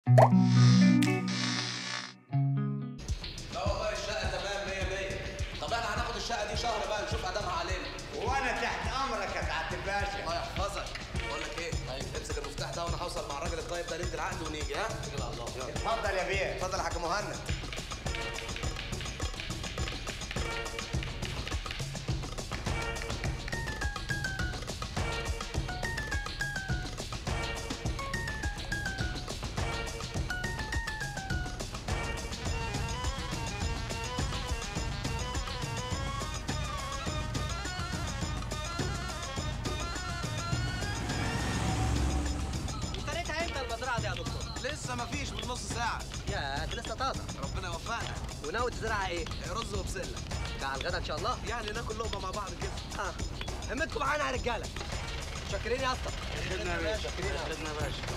لا والله الشقة تمام 100 100 طب احنا هناخد الشقة دي شهر بقى نشوف ادامها علينا وانا تحت امرك يا سعاده الباشا الله يحفظك بقول لك ايه طيب امسك المفتاح ده وانا هوصل مع الراجل الطيب ده ليله العقد ونيجي ها اتكل على الله يلا اتفضل يا بيه اتفضل يا حاج مهند اشتريتها امتى المزرعه دي يا دكتور؟ لسه ما فيش من نص ساعة يا دي لسه طازه ربنا يوفقنا وناوي تزرعها ايه؟ رز وبسلة ده على الغدا ان شاء الله؟ يعني ناكل لقمة مع بعض كده اه همتكم معانا يا رجاله شاكرين يا اسطى خدنا يا باشا خدنا يا باشا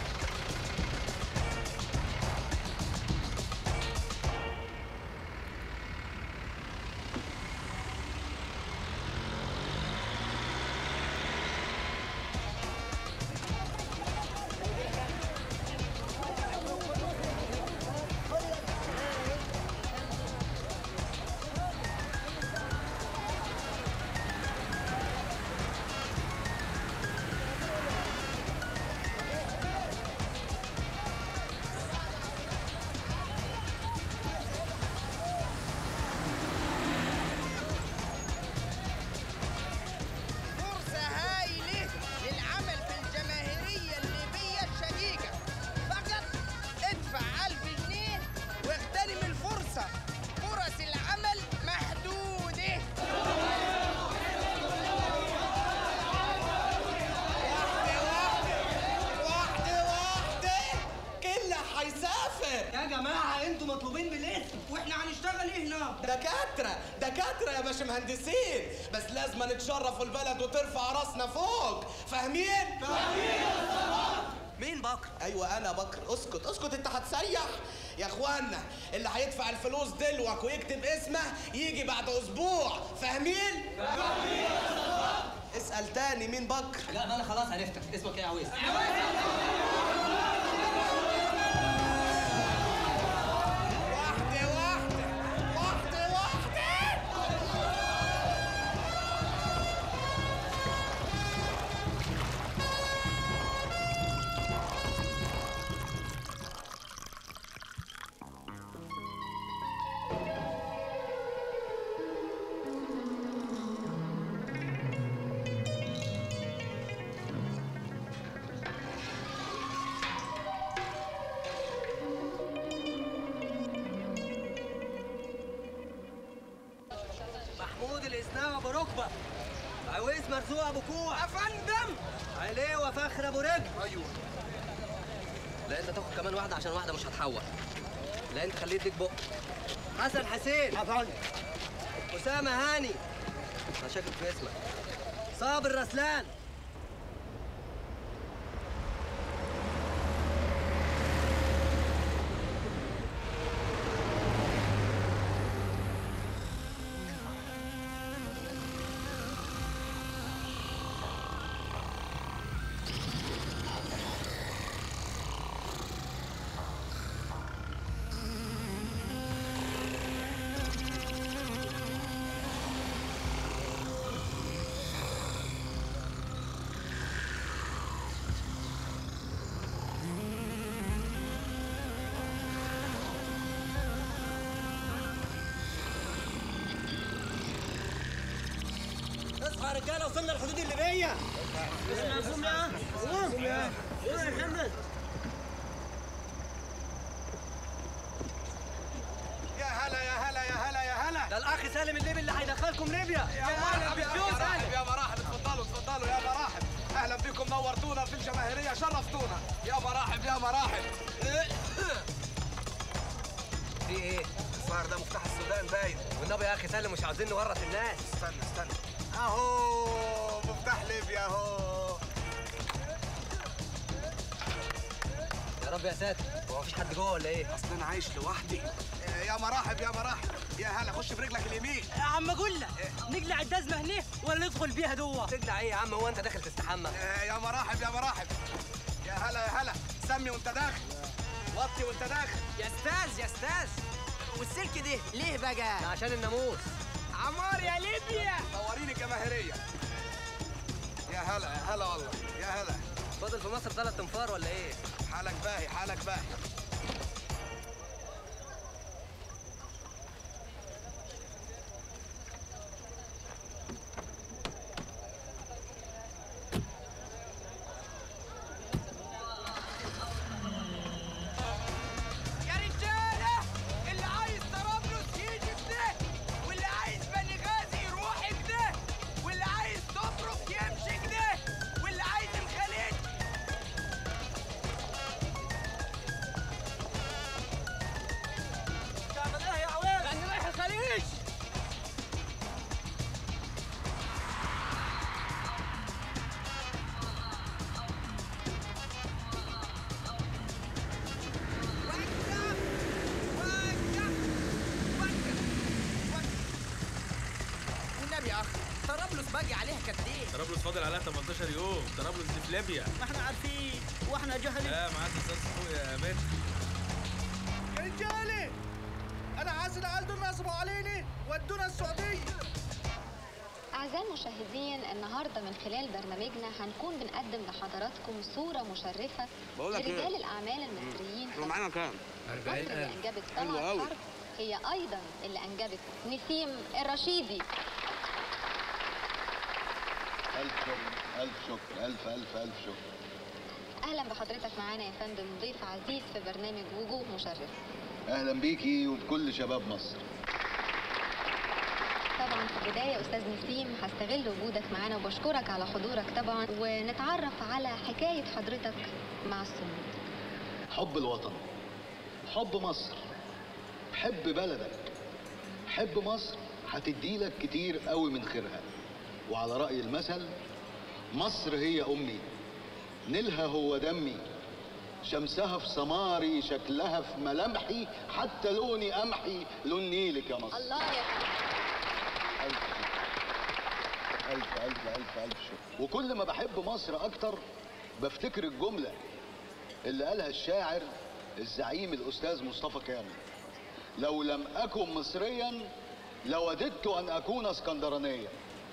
فرصة هايلة للعمل في الجماهيرية الليبية الشقيقة فقط ادفع ألف جنيه واغتنم الفرصة فرص العمل محدودة واحدة واحدة كله هيسافر يا جماعه انتوا مطلوبين بالاسم واحنا هنشتغل ايه هنا؟ دكاترة دكاترة يا باش مهندسين بس لازم نتشرفوا البلد وترفع راسنا فوق فاهمين؟ مين بكر؟ ايوه انا بكر اسكت اسكت انت هتسيح يا اخوانا اللي هيدفع الفلوس دلوك ويكتب اسمه يجي بعد اسبوع فاهمين؟ فاهمين اسال تاني مين بكر لا انا خلاص عرفتك اسمك ايه يا عويس؟ واحدة واحدة واحدة واحدة محمود الاسناوي ابو ركبه عويس مرزوق ابو كوع افندم عليه وفخر ابو رجل ايوه لا انت تاخد كمان واحده عشان واحده مش هتحول لا انت خليه يديك بق حسن حسين افندم اسامه هاني انا شاكك في اسمك صابر رسلان اصحى يا رجاله وصلنا الحدود الليبيه قوم يا قوم يا قوم يا محمد يا هلا يا هلا يا هلا يا هلا ده الاخ سالم الليبي اللي هيدخلكم ليبيا يا مرحب يا مرحب يا مرحب اتفضلوا اتفضلوا يا مرحب اهلا بكم نورتونا في الجماهيريه شرفتونا يا مرحب يا مرحب في ايه؟ الظاهر ده مفتاح السودان باين والنبي يا اخي سالم مش عاوزين نورط الناس استنى استنى اهو مفتاح ليبيا اهو يا رب يا ساتر هو مفيش حد جوه ولا ايه؟ اصل انا عايش لوحدي يا مرحب يا مرحب يا هلا خش برجلك اليمين يا عم قول نقلع الدزمه هنا ولا ندخل بيها جوه تقلع ايه يا عم هو انت داخل تستحمى؟ يا مرحب يا مرحب يا هلا يا هلا سمي وانت داخل وطي توطي وانت داخل يا استاذ يا استاذ والسلك ده ليه ده بقى عشان الناموس عمار يا ليبيا نوريني جماهيريه يا هلا يا هلا والله يا هلا فاضل في مصر ثلاث انفار ولا ايه؟ حالك باهي حالك باهي يا رجاله اللي عايز طرابلس يجي كده واللي عايز بني غازي يروح كده واللي عايز تبرك يمشي كده واللي عايز الخليج تعمل ايه يا عواد؟ انا رايح الخليج وقف وقف وقف وقف والنبي يا اخ طرابلس باقي عليها قد ايه طرابلس فاضل عليها 18 يوم طرابلس دي في ليبيا ما احنا عارفين واحنا جهلين لا معاك استاذ فوق يا مان يا رجالي انا عايز العيال دول نصبوا علينا ودونا السعوديه أعزائي المشاهدين النهاردة من خلال برنامجنا هنكون بنقدم لحضراتكم صورة مشرفة لرجال الأعمال المصريين معانا كام؟ مصر اللي أنجبت طلعت حرب هي أيضا اللي أنجبت نسيم الرشيدي ألف شكر ألف شكر ألف ألف ألف شكر أهلا بحضرتك معانا يا فندم ضيف عزيز في برنامج وجوه مشرفة أهلا بيكي وبكل شباب مصر طبعا في البداية أستاذ نسيم هستغل وجودك معانا وبشكرك على حضورك طبعا ونتعرف على حكاية حضرتك مع الصمود حب الوطن حب مصر حب بلدك حب مصر هتديلك كتير قوي من خيرها وعلى رأي المثل مصر هي أمي نيلها هو دمي شمسها في سماري شكلها في ملامحي حتى لوني أمحي لون نيلك يا مصر الله يا ألف شكر. ألف ألف ألف ألف شكر وكل ما بحب مصر أكتر بفتكر الجملة اللي قالها الشاعر الزعيم الأستاذ مصطفى كامل لو لم أكن مصريا لوددت أن أكون اسكندرانيا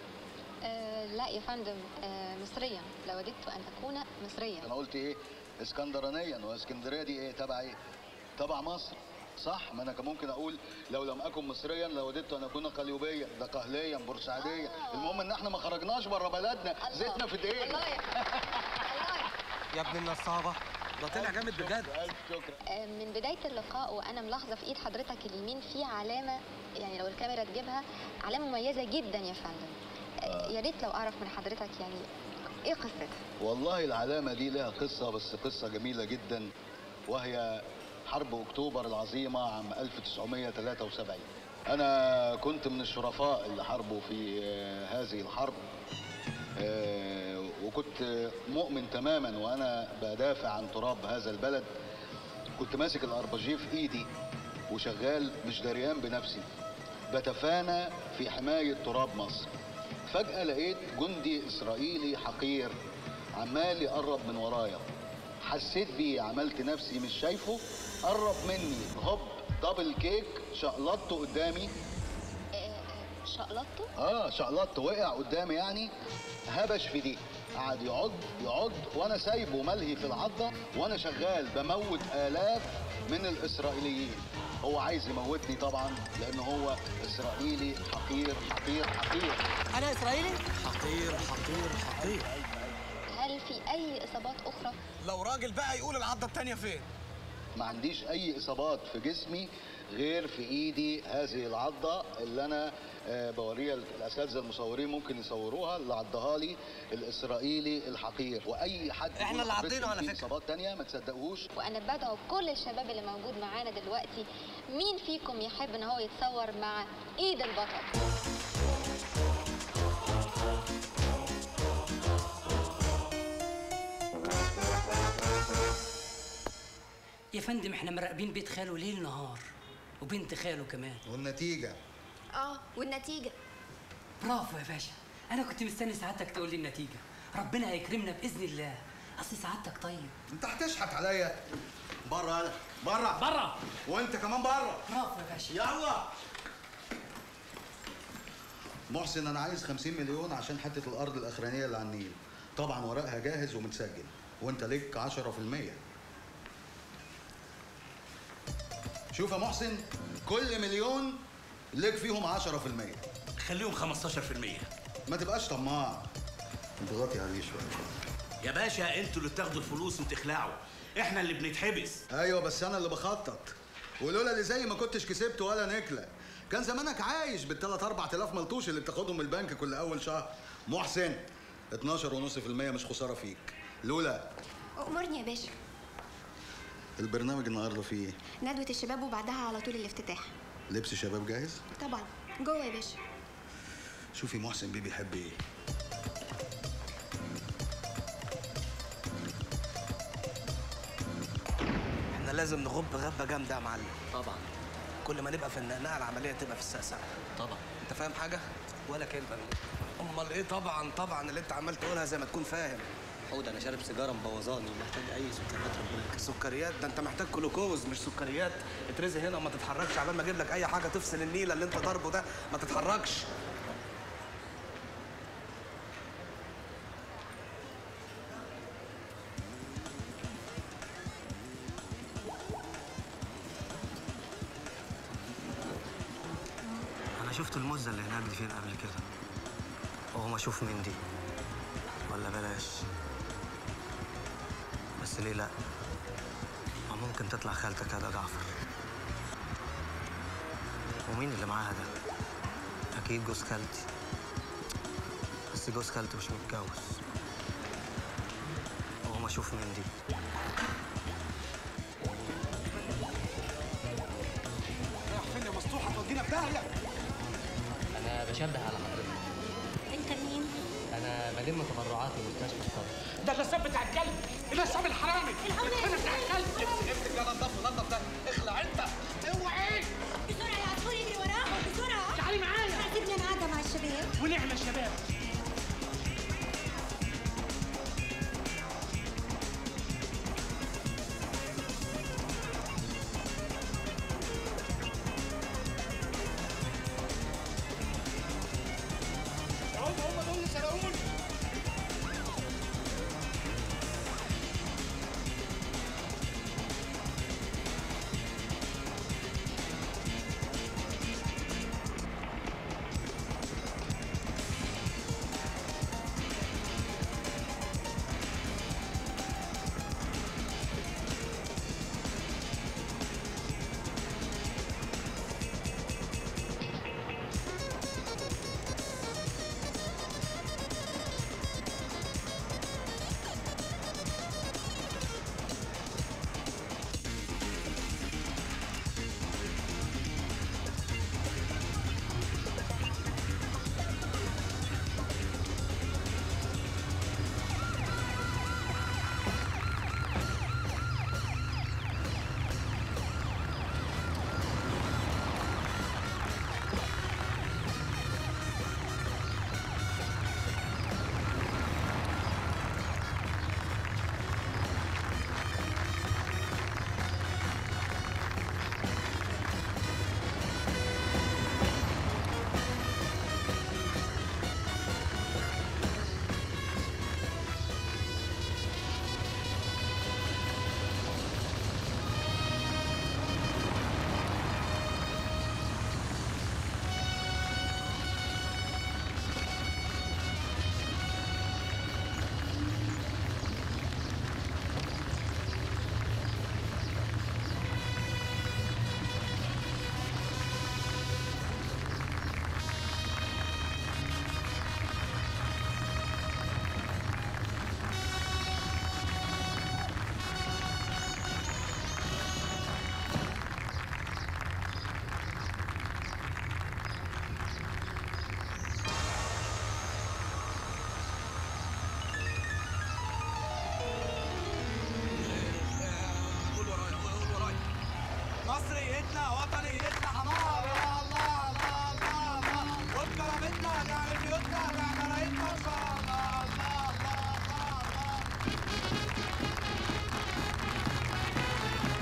آه لا يا فندم آه مصريا لوددت ان اكون مصريا أنا قلت إيه اسكندرانيا واسكندرية دي إيه تبع إيه تبع مصر صح ما انا كان ممكن اقول لو لم اكن مصريا لوددت ان اكون قليوبيا ده قهليا بورسعيديا آه. المهم ان احنا ما خرجناش بره بلدنا الله. زيتنا في ايدينا الله يا الله يا يا ابن النصابه ده طلع جامد بجد الف شكر آه، من بداية اللقاء وأنا ملاحظة في إيد حضرتك اليمين في علامة يعني لو الكاميرا تجيبها علامة مميزة جدا يا فندم آه، يا ريت لو أعرف من حضرتك يعني إيه قصتها؟ والله العلامة دي لها قصة بس قصة جميلة جدا وهي حرب أكتوبر العظيمة عام 1973 أنا كنت من الشرفاء اللي حاربوا في آه، هذه الحرب آه، وكنت مؤمن تماما وأنا بدافع عن تراب هذا البلد كنت ماسك الأربجيه في إيدي وشغال مش دريان بنفسي بتفانى في حماية تراب مصر فجأة لقيت جندي إسرائيلي حقير عمال يقرب من ورايا حسيت بيه عملت نفسي مش شايفه قرب مني هوب دبل كيك شقلطته قدامي آه، آه، شقلطته؟ اه شقلطته وقع قدامي يعني هبش في دي قعد يعض يعض وانا سايبه ملهي في العضه وانا شغال بموت الاف من الاسرائيليين هو عايز يموتني طبعا لان هو اسرائيلي حقير حقير حقير انا اسرائيلي حقير حقير حقير هل في أي إصابات أخرى؟ لو راجل بقى يقول العضه التانيه فين ما عنديش اي اصابات في جسمي غير في ايدي هذه العضه اللي انا آه، بوريها الاساتذه المصورين ممكن يصوروها اللي عضها لي الاسرائيلي الحقير واي حد إحنا يقول اللي حضرتك عضينه على في فكرة. اصابات تانية ما تصدقوش وأنا بدعو كل الشباب اللي موجود معانا دلوقتي مين فيكم يحب إن هو يتصور مع إيد البطل؟ يا فندم احنا مراقبين بيت خاله ليل نهار وبنت خاله كمان والنتيجه اه والنتيجة برافو يا باشا انا كنت مستني سعادتك تقول لي النتيجه ربنا هيكرمنا باذن الله اصل سعادتك طيب انت هتشحت عليا بره انا بره بره وانت كمان بره برافو يا باشا يلا محسن انا عايز 50 مليون عشان حته الارض الاخرانيه اللي على النيل طبعا ورقها جاهز ومتسجل وانت ليك 10% شوف يا محسن كل مليون ليك فيهم 10% خليهم 15% ما تبقاش طماع اضغطي عليه شويه يا باشا انتوا اللي بتاخدوا الفلوس وتخلعوا احنا اللي بنتحبس ايوه بس انا اللي بخطط ولولا اللي زي ما كنتش كسبت ولا نكله كان زمانك عايش بالثلاث اربع تلاف ملطوش اللي بتاخدهم من البنك كل اول شهر محسن 12.5% مش خساره فيك لولا أمرني يا باشا البرنامج النهارده فيه ايه؟ ندوة الشباب وبعدها على طول الافتتاح لبس شباب جاهز طبعا جوه يا باشا شوفي محسن بيه بيحب ايه احنا لازم نغب غبه جامده يا معلم طبعا كل ما نبقى في النقنقه العمليه تبقى في السقسقه طبعا انت فاهم حاجه ولا كلمه من امال ايه طبعا طبعا اللي انت عمال تقولها زي ما تكون فاهم حود انا شارب سيجاره مبوظاني محتاج اي سكريات ربنا يكرمك. سكريات ده انت محتاج جلوكوز مش سكريات اترزي هنا وما تتحركش عبال ما اجيب لك اي حاجه تفصل النيله اللي انت ضاربه ده ما تتحركش انا شفت المزه اللي هناك دي فين قبل كده وهو اشوف مين دي ولا بلاش بس ليه لا ما ممكن تطلع خالتك هذا جعفر ومين اللي معاها ده اكيد جوز خالتي بس جوز خالتي مش متجوز وهو اشوف مين دي رايح فين يا مسطوحه تودينا في داهيه انا بشبه على حضرتك انت مين؟ انا بلم تبرعات لمستشفى الصدر ده النصاب بتاع الكلب النصاب الحرامي الحرامي بتاع الكلب امسك ده نضف نضف ده اخلع انت اوعي بسرعة يا عصفور اجري وراهم بسرعة تعالي معايا سيبني انا قاعدة مع الشباب ونعمة شباب هم هم دول اللي سرقوني قول ورايا قول ورايا مصريتنا وطنيتنا حمار يا الله الله الله الله وبكرامتنا نعمل بيوتنا نعمل رايتنا ان شاء الله الله الله الله الله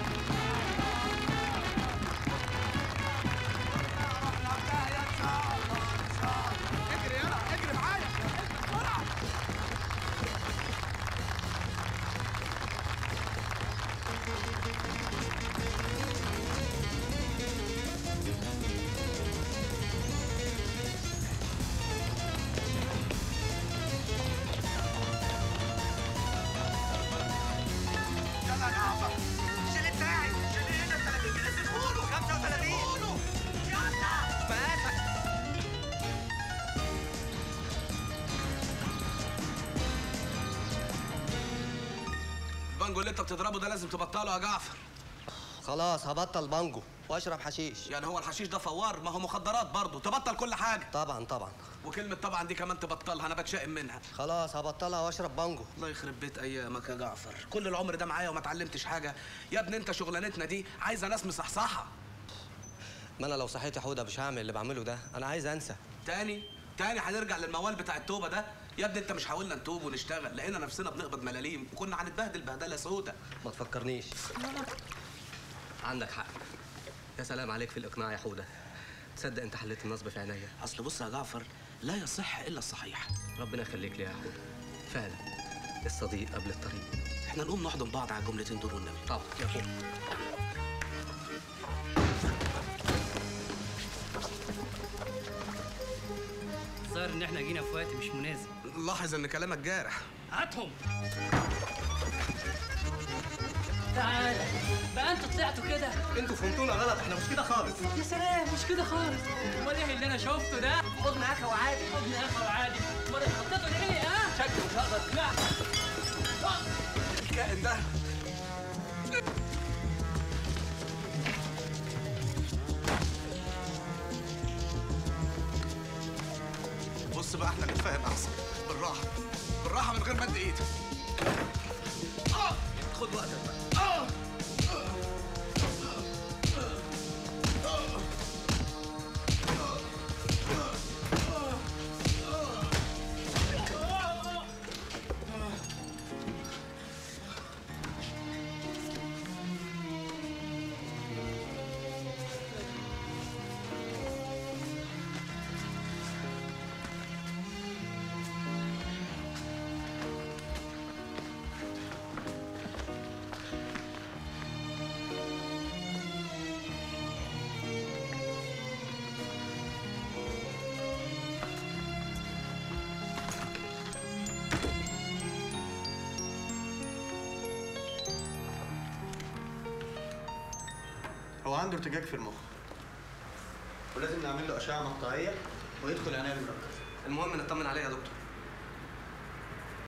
البانجو اللي انت بتضربه ده لازم تبطله يا جعفر خلاص هبطل بانجو واشرب حشيش يعني هو الحشيش ده فوار ما هو مخدرات برضه تبطل كل حاجه طبعا طبعا وكلمه طبعا دي كمان تبطلها انا بتشائم منها خلاص هبطلها واشرب بانجو الله يخرب بيت ايامك يا جعفر كل العمر ده معايا وما اتعلمتش حاجه يا ابني انت شغلانتنا دي عايزه ناس مصحصحه ما انا لو صحيت يا حوده مش هعمل اللي بعمله ده انا عايز انسى تاني تاني هنرجع للموال بتاع التوبه ده يا ابني انت مش حاولنا نتوب ونشتغل لقينا نفسنا بنقبض ملاليم وكنا هنتبهدل بهدله سودة ما تفكرنيش عندك حق يا سلام عليك في الاقناع يا حوده تصدق انت حليت النصب في عينيا اصل بص يا جعفر لا يصح الا الصحيح ربنا يخليك لي يا حوده فعلا الصديق قبل الطريق احنا نقوم نحضن بعض على الجملتين دول والنبي طبعا يا حوده الظاهر ان احنا جينا في وقت مش مناسب لاحظ ان كلامك جارح هاتهم تعالى بقى انتوا طلعتوا كده انتوا فهمتونا غلط احنا مش كده خالص يا سلام مش كده خالص امال ايه اللي انا شفته ده حضن اخا وعادي حضن اخا وعادي امال اتخطيتوا ليه ها شكله مش هقدر لا الكائن ده بص بقى احنا نتفاهم احسن بالراحه بالراحه من غير مد ايد آه! خد وقتك بقى آه! هو عنده ارتجاج في المخ ولازم نعمل له اشعه مقطعيه ويدخل عنايه بالمركز المهم نطمن عليه يا دكتور